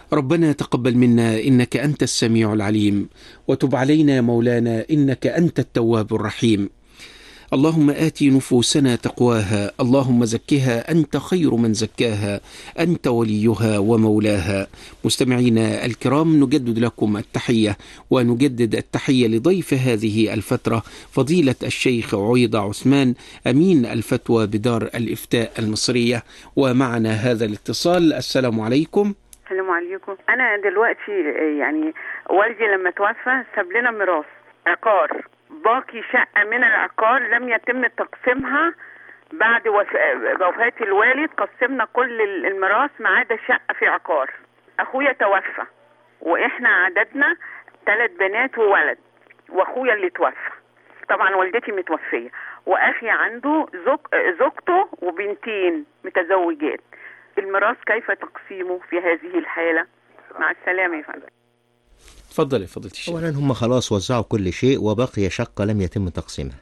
ربنا تقبل منا انك انت السميع العليم وتب علينا يا مولانا انك انت التواب الرحيم اللهم آت نفوسنا تقواها اللهم زكها أنت خير من زكاها أنت وليها ومولاها مستمعينا الكرام نجدد لكم التحية ونجدد التحية لضيف هذه الفترة فضيلة الشيخ عويضة عثمان أمين الفتوى بدار الإفتاء المصرية ومعنا هذا الاتصال السلام عليكم السلام عليكم انا دلوقتي يعني والدي لما توفى ساب لنا ميراث عقار باقي شقه من العقار لم يتم تقسيمها بعد وف- وفاه الوالد قسمنا كل الميراث ما عدا شقه في عقار اخويا توفى واحنا عددنا ثلاث بنات وولد واخويا اللي توفى طبعا والدتي متوفيه واخي عنده زوج زوجته وبنتين متزوجات الميراث كيف تقسيمه في هذه الحالة مع السلامة يا فندم تفضل يا فضيلة الشيخ اولا هم خلاص وزعوا كل شيء وبقي شقه لم يتم تقسيمها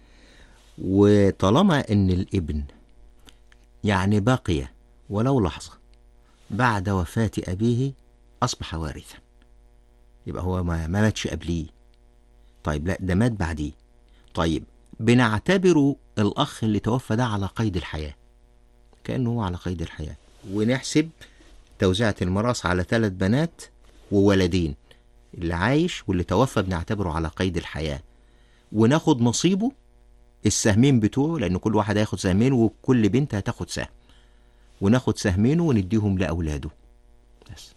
وطالما ان الابن يعني بقي ولو لحظه بعد وفاه ابيه اصبح وارثا يبقى هو ما ما ماتش قبليه طيب لا ده مات بعديه طيب بنعتبره الاخ اللي توفى ده على قيد الحياه كانه هو على قيد الحياه ونحسب توزيعة الميراث على ثلاث بنات وولدين اللي عايش واللي توفى بنعتبره على قيد الحياة وناخد نصيبه السهمين بتوعه لأن كل واحد هياخد سهمين وكل بنت هتاخد سهم وناخد سهمينه ونديهم لأولاده بس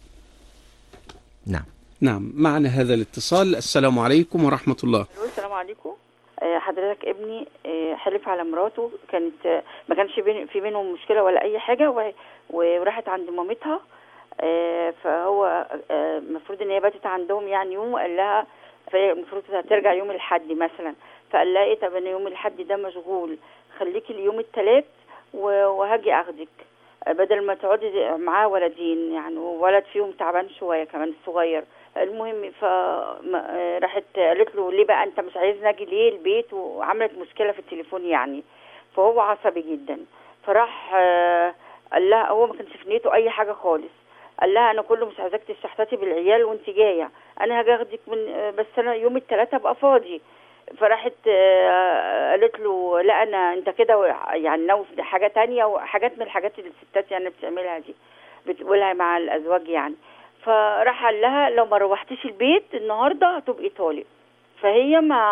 نعم نعم معنا هذا الاتصال السلام عليكم ورحمة الله السلام عليكم آه، حضرتك ابني آه، حلف على مراته كانت آه، ما كانش بين- في بينهم مشكله ولا اي حاجه و- وراحت عند مامتها آه، فهو آه، المفروض ان هي باتت عندهم يعني يوم وقال لها فهي المفروض هترجع يوم الاحد مثلا فقال لها ايه طب انا يوم الاحد ده مشغول خليكي اليوم الثلاث وهاجي اخدك آه، بدل ما تقعدي معاه ولدين يعني ولد فيهم تعبان شويه كمان الصغير المهم فراحت قالت له ليه بقى انت مش عايزني اجي ليه البيت وعملت مشكله في التليفون يعني فهو عصبي جدا فراح آه، قال لها هو ما كانش في نيته اي حاجه خالص قال لها انا كله مش عايزاك تستحتاتي بالعيال وانت جايه انا هاجي اخدك من آه، بس انا يوم الثلاثاء ابقى فاضي فراحت آه، قالت له لا انا انت كده يعني ناوي في حاجه تانية وحاجات من الحاجات اللي الستات يعني بتعملها دي بتقولها مع الازواج يعني فراح قال لها لو ما روحتيش البيت النهارده هتبقي طالق فهي ما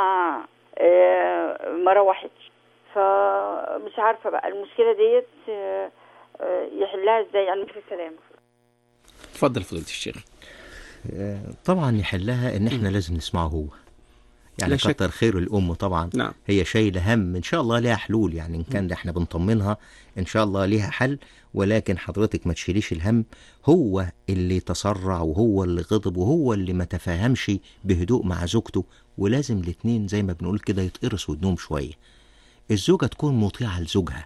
آه، ما روحتش فمش عارفه بقى المشكله ديت آه، آه، يحلها ازاي يعني في السلامه تفضل فضيلة الشيخ آه، طبعا يحلها ان احنا لازم نسمعه هو يعني لا شك. كتر خير الام طبعا نعم هي شايله هم ان شاء الله ليها حلول يعني ان كان احنا بنطمنها ان شاء الله ليها حل ولكن حضرتك ما تشيليش الهم هو اللي تسرع وهو اللي غضب وهو اللي ما تفاهمش بهدوء مع زوجته ولازم الاتنين زي ما بنقول كده يتقرصوا ودنهم شويه الزوجه تكون مطيعه لزوجها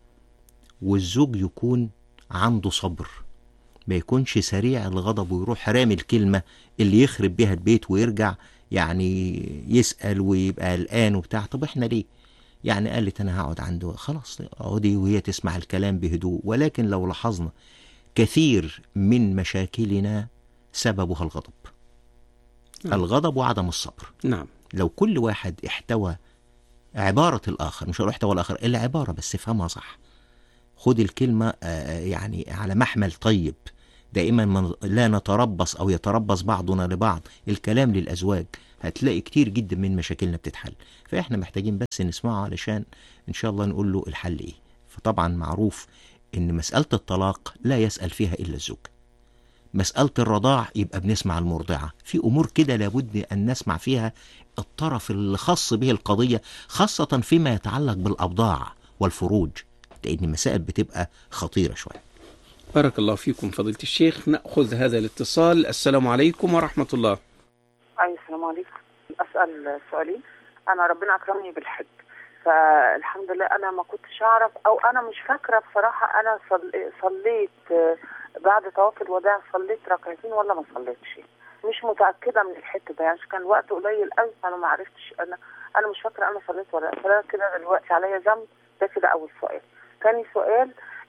والزوج يكون عنده صبر ما يكونش سريع الغضب ويروح رامي الكلمة اللي يخرب بيها البيت ويرجع يعني يسأل ويبقى قلقان وبتاع طب احنا ليه يعني قالت انا هقعد عنده خلاص اقعدي وهي تسمع الكلام بهدوء ولكن لو لاحظنا كثير من مشاكلنا سببها الغضب نعم. الغضب وعدم الصبر نعم لو كل واحد احتوى عبارة الآخر مش هقول احتوى الآخر العبارة بس افهمها صح خد الكلمة آه، يعني على محمل طيب دائما من لا نتربص أو يتربص بعضنا لبعض الكلام للأزواج هتلاقي كتير جدا من مشاكلنا بتتحل فإحنا محتاجين بس نسمعه علشان إن شاء الله نقول له الحل إيه فطبعا معروف إن مسألة الطلاق لا يسأل فيها إلا الزوج مسألة الرضاع يبقى بنسمع المرضعة في أمور كده لابد أن نسمع فيها الطرف الخاص به القضية خاصة فيما يتعلق بالأبضاع والفروج لأن مسائل بتبقى خطيرة شوية بارك الله فيكم فضيلة الشيخ نأخذ هذا الاتصال السلام عليكم ورحمة الله أيوة السلام عليكم أسأل سؤالين أنا ربنا أكرمني بالحج فالحمد لله أنا ما كنتش أعرف أو أنا مش فاكرة بصراحة أنا صل- صليت آه، بعد طواف الوداع صليت ركعتين ولا ما صليتش مش متأكدة من الحتة ده يعني كان وقت قليل قوي فأنا ما عرفتش أنا أنا مش فاكرة أنا صليت ولا لأ. فأنا كده دلوقتي عليا ذنب ده كده أول سؤال تاني سؤال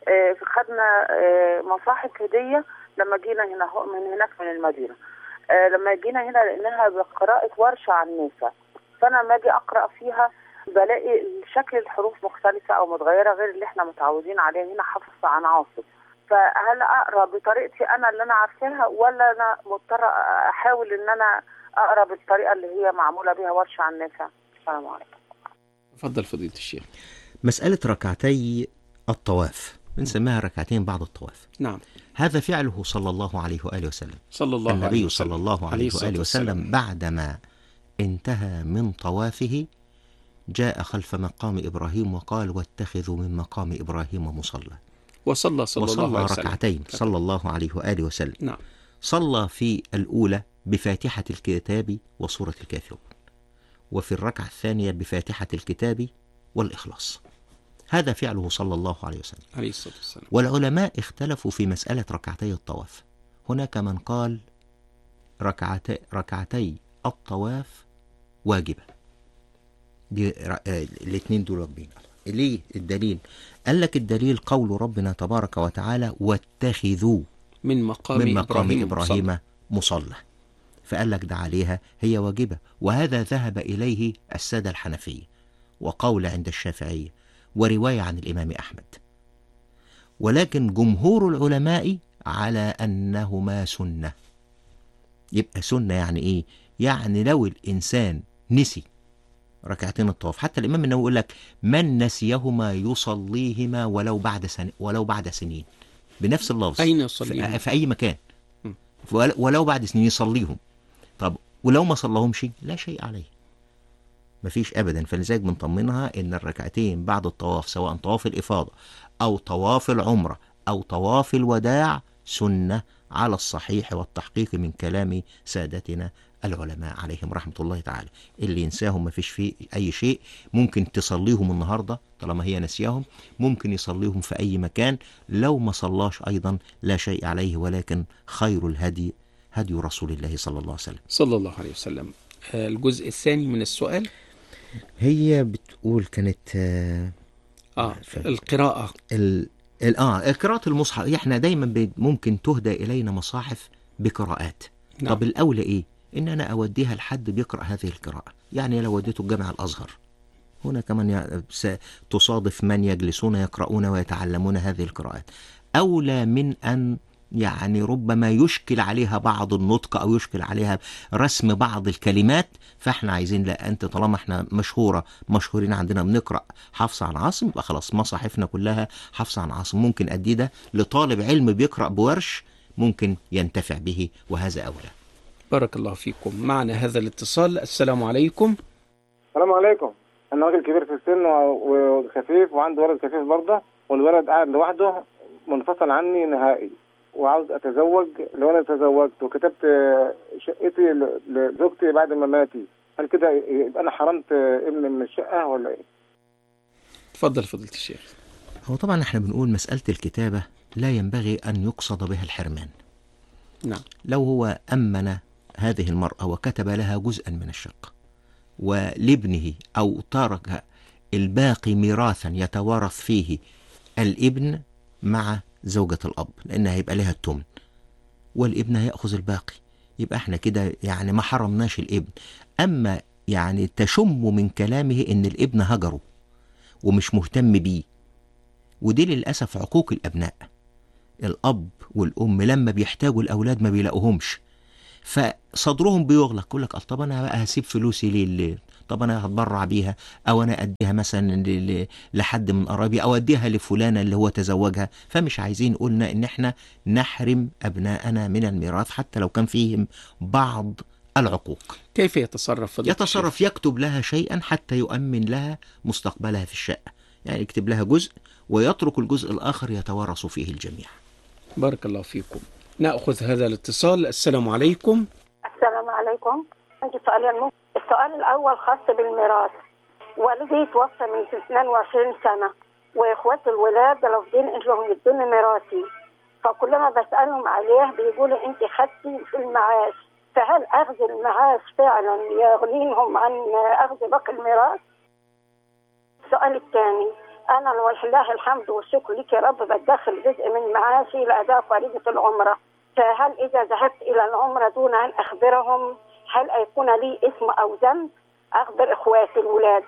آه، خدنا آه، مصاحف هديه لما جينا هنا هو- من هناك من المدينه آه، لما جينا هنا لقيناها بقراءه ورشه عن النساء فانا لما اجي اقرا فيها بلاقي شكل الحروف مختلفه او متغيره غير اللي احنا متعودين عليه هنا حفص عن عاصم فهل اقرا بطريقتي انا اللي انا عارفاها ولا انا مضطره احاول ان انا اقرا بالطريقه اللي هي معموله بيها ورشه عن النساء السلام عليكم تفضل فضيله الشيخ مسألة ركعتي الطواف بنسميها ركعتين بعد الطواف نعم هذا فعله صلى الله عليه وآله وسلم صلى الله عليه النبي وسلم صلى الله عليه الصلاة وآله والسلام. وسلم بعدما انتهى من طوافه جاء خلف مقام إبراهيم وقال واتخذوا من مقام إبراهيم مصلى وصلى صلى الله وصلى عليه وسلم ركعتين صلى الله عليه وآله وسلم نعم صلى في الأولى بفاتحة الكتاب وسورة الكافرون وفي الركعة الثانية بفاتحة الكتاب والإخلاص هذا فعله صلى الله عليه وسلم عليه الصلاه والسلام والعلماء اختلفوا في مسألة ركعتي الطواف هناك من قال ركعتي, ركعتي الطواف واجبة دي ر- آه، الاثنين دول واجبين ليه الدليل قال لك الدليل قول ربنا تبارك وتعالى واتخذوا من مقام من مقام إبراهيم, إبراهيم, صلى. مصلى فقال لك ده عليها هي واجبة وهذا ذهب إليه السادة الحنفية وقول عند الشافعية ورواية عن الإمام أحمد ولكن جمهور العلماء على أنهما سنة يبقى سنة يعني إيه؟ يعني لو الإنسان نسي ركعتين الطواف حتى الإمام النووي يقول لك من نسيهما يصليهما ولو بعد سن ولو بعد سنين بنفس اللفظ أين في, يصليهما؟ في أي مكان م. ول- ولو بعد سنين يصليهم طب ولو ما صلاهمش لا شيء عليه مفيش ابدا فلذلك بنطمنها ان الركعتين بعد الطواف سواء طواف الافاضه او طواف العمره او طواف الوداع سنه على الصحيح والتحقيق من كلام سادتنا العلماء عليهم رحمه الله تعالى اللي ينساهم مفيش فيه اي شيء ممكن تصليهم النهارده طالما هي نسيهم ممكن يصليهم في اي مكان لو ما صلاش ايضا لا شيء عليه ولكن خير الهدي هدي رسول الله صلى الله عليه وسلم صلى الله عليه وسلم آه، الجزء الثاني من السؤال هي بتقول كانت آه، اه ف- القراءة ال ال- اه قراءة المصحف احنا دايما ب- ممكن تهدى الينا مصاحف بقراءات نعم. طب الاولى ايه ان انا اوديها لحد بيقرا هذه القراءة يعني لو وديته الجامع الازهر هنا كمان يع- س- تصادف من يجلسون يقرؤون ويتعلمون هذه القراءات اولى من ان يعني ربما يشكل عليها بعض النطق او يشكل عليها رسم بعض الكلمات فاحنا عايزين لا انت طالما احنا مشهوره مشهورين عندنا بنقرا حفص عن عاصم يبقى خلاص مصاحفنا كلها حفص عن عاصم ممكن ادي ده لطالب علم بيقرا بورش ممكن ينتفع به وهذا اولى بارك الله فيكم معنا هذا الاتصال السلام عليكم السلام عليكم انا راجل كبير في السن و- وخفيف وعندي ولد خفيف برضه والولد قاعد لوحده منفصل عني نهائي وعاوز اتزوج لو انا تزوجت وكتبت آه، شقتي ل- لزوجتي بعد ما ماتي هل كده يبقى انا حرمت آه، ابني من الشقه ولا ايه؟ تفضل فضيلة الشيخ هو طبعا احنا بنقول مساله الكتابه لا ينبغي ان يقصد بها الحرمان نعم لو هو أمن هذه المرأة وكتب لها جزءا من الشقة ولابنه أو ترك الباقي ميراثا يتوارث فيه الابن مع زوجة الأب لأن هيبقى لها التمن والابن هيأخذ الباقي يبقى احنا كده يعني ما حرمناش الابن أما يعني تشم من كلامه إن الابن هجره ومش مهتم بيه ودي للأسف عقوق الأبناء الأب والأم لما بيحتاجوا الأولاد ما بيلاقوهمش فصدرهم بيغلق يقول لك طب أنا بقى هسيب فلوسي ليه ليه؟ طب أنا هتبرع بيها أو أنا أديها مثلا ل- ل- لحد من قرايبي أو أديها لفلانة اللي هو تزوجها فمش عايزين قلنا إن إحنا نحرم أبناءنا من الميراث حتى لو كان فيهم بعض العقوق كيف يتصرف فضيلة الشيخ؟ يتصرف يكتب لها شيئا حتى يؤمن لها مستقبلها في الشقة يعني يكتب لها جزء ويترك الجزء الآخر يتوارث فيه الجميع بارك الله فيكم نأخذ هذا الاتصال السلام عليكم السلام عليكم عندي سؤالين السؤال الأول خاص بالميراث والدي توفى من 22 سنة وإخواتي الولاد رافضين إنهم يدوني ميراثي فكلما بسألهم عليه بيقولوا أنت خدتي في المعاش فهل أخذ المعاش فعلا يغنيهم عن أخذ باقي الميراث؟ السؤال الثاني انا ولله الحمد والشكر لك يا رب بدخل جزء من معاشي لاداء فريضه العمره فهل اذا ذهبت الى العمره دون ان اخبرهم هل هيكون لي اسم او ذنب اخبر اخواتي الولاد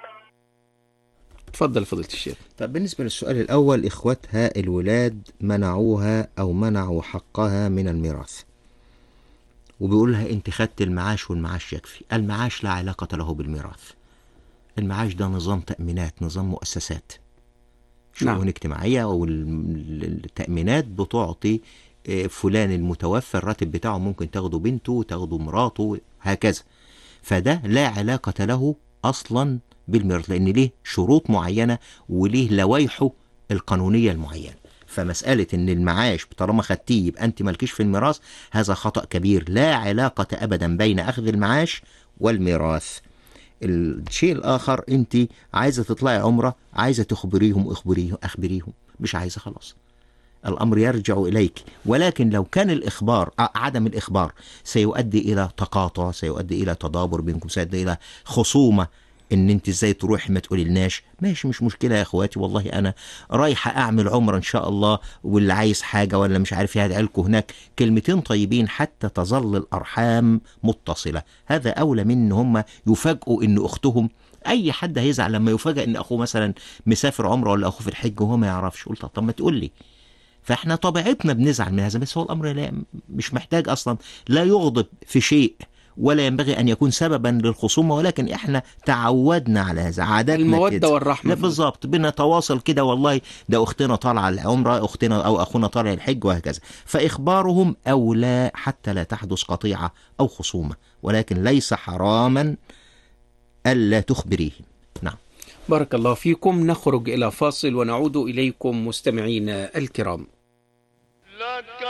تفضل فضيلة الشيخ طب بالنسبة للسؤال الأول إخوتها الولاد منعوها أو منعوا حقها من الميراث وبيقول لها أنت خدت المعاش والمعاش يكفي المعاش لا علاقة له بالميراث المعاش ده نظام تأمينات نظام مؤسسات شؤون نعم. اجتماعية والتأمينات بتعطي آه، فلان المتوفى الراتب بتاعه ممكن تاخده بنته تاخده مراته هكذا فده لا علاقة له أصلا بالميراث لأن ليه شروط معينة وليه لوائحه القانونية المعينة فمسألة إن المعاش طالما خدتيه يبقى أنت مالكيش في الميراث هذا خطأ كبير لا علاقة أبدا بين أخذ المعاش والميراث الشيء الآخر أنت عايزة تطلعي عمرة عايزة تخبريهم اخبريهم أخبريهم مش عايزة خلاص الأمر يرجع إليك ولكن لو كان الإخبار ع- عدم الإخبار سيؤدي إلى تقاطع سيؤدي إلى تدابر بينكم سيؤدي إلى خصومة ان انت ازاي تروحي ما تقوليلناش ماشي مش مشكله يا اخواتي والله انا رايحه اعمل عمره ان شاء الله واللي عايز حاجه ولا مش عارف ايه هدعي لكم هناك كلمتين طيبين حتى تظل الارحام متصله هذا اولى من ان هم يفاجئوا ان اختهم اي حد هيزعل لما يفاجئ ان اخوه مثلا مسافر عمره ولا اخوه في الحج وهو ما يعرفش قلت طب ما تقول لي فاحنا طبيعتنا بنزعل من هذا بس هو الامر لا مش محتاج اصلا لا يغضب في شيء ولا ينبغي ان يكون سببا للخصومه ولكن احنا تعودنا على هذا عاداتنا المودة كده. والرحمة لا بالظبط بنتواصل كده والله ده اختنا طالعه العمره اختنا او اخونا طالع الحج وهكذا فاخبارهم اولى حتى لا تحدث قطيعه او خصومه ولكن ليس حراما الا تخبريهم نعم بارك الله فيكم نخرج إلى فاصل ونعود إليكم مستمعينا الكرام لك